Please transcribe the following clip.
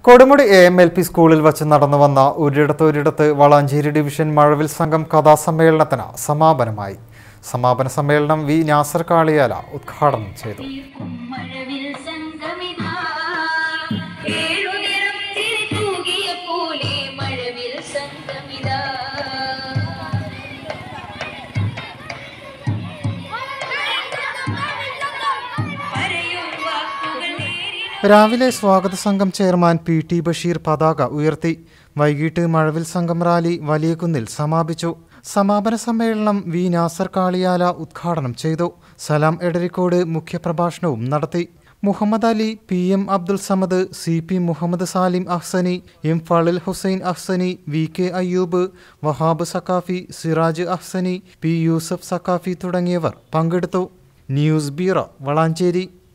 കൊടുമുടി A M L P സ്കൂളിൽ വച്ച് നടന്നു വന്ന ഒരിടത്ത് ഒരിടത്ത് വളാഞ്ചേരി ഡിവിഷൻ മഴവിൽ സംഘം കഥാസമ്മേളനത്തിന് സമാപനമായി സമാപന സമ്മേളനം വി നാസർ കാളിയാല ഉദ്ഘാടനം ചെയ്തു മഴവിൽ സംഗമിതാ ഏഴുനിറം തിരിതൂകിയ പോലെ മഴവിൽ സംഗമിതാ പറയും വാക്കുകൾ നേരിൽ രാവിലെ സ്വാഗത സംഘം ചെയർമാൻ പി ടി ബഷീർ പതാക ഉയർത്തി വൈകിട്ട് മഴവിൽ സംഘം റാലി വലിയകുന്നിൽ സമാപിച്ചു സമാപന സമ്മേളനം വി നാസർ കാളിയാല ഉദ്ഘാടനം ചെയ്തു സലാം എടരിക്കോട് മുഖ്യപ്രഭാഷണവും നടത്തി Muhammad Ali P M Abdul Samad C P Muhammad Salim Ahsani M Fazil Hussain Ahsani V K Ayyub Wahab Saqafi Siraj Ahsani P Yusuf Saqafi തുടങ്ങിയവർ പങ്കെടുത്തു ന്യൂസ് ബ്യൂറോ വളാഞ്ചേരി